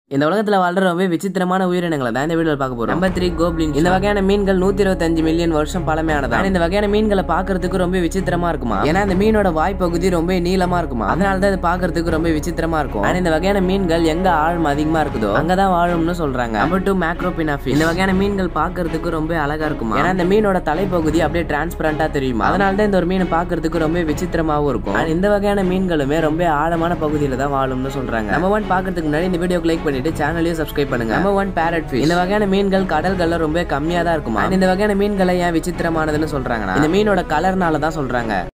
இந்த உலகத்துல வாழ்ற ரொம்ப விசித்திரமான உயிரினங்களை தான் இந்த வீடியோல பார்க்க போறோம் நம்பர் த்ரீ கோப்ளின் இந்த வகையான மீன்கள் நூத்தி இருபத்தஞ்சு மில்லியன் வருஷம் பழமையானதா ஆனா இந்த வகையான மீன்களை பார்க்கிறதுக்கு ரொம்ப விசித்திரமா இருக்குமா ஏன்னா இந்த மீனோட வாய்ப்பகுதி ரொம்ப நீளமா இருக்குமா அதனால தான் இது பார்க்கிறதுக்கு ரொம்ப விசித்திரமா இருக்கும் ஆனா இந்த வகையான மீன்கள் எங்க ஆழம் அதிகமா இருக்குதோ அங்கதான் வாழும்னு சொல்றாங்க நம்பர் டூ மேக்ரோபினாஃபி இந்த வகையான மீன்கள் பார்க்கிறதுக்கு ரொம்ப அழகா இருக்குமா ஏன்னா இந்த மீனோட தலைப்பகுதி அப்படியே டிரான்ஸ்பரண்டா தெரியுமா அதனால தான் இந்த ஒரு மீனை பார்க்கிறதுக்கு ரொம்ப விசித்திரமாவும் இருக்கும் ஆனா இந்த வகையான மீன்களுமே ரொம்ப ஆழமான பகுதியில தான் வாழும்னு சொல்றாங்க நம்ம ஒன் பார்க்கறதுக்கு முன்னாடி இந்த வீடியோக்கு லைக் பண்ணிட்டு சேனலையும் சப்ஸ்கிரைப் பண்ணுங்க நம்ம ஒன் பேரட் ஃபிஷ் இந்த வகையான மீன்கள் கடல்கள்ல ரொம்ப கம்மியா தான் இருக்குமா இந்த வகையான மீன்களை ஏன் விசித்திரமானதுன்னு சொல்றாங்கன்னா இந்த மீனோட கலர்னால தான் சொல்றாங்க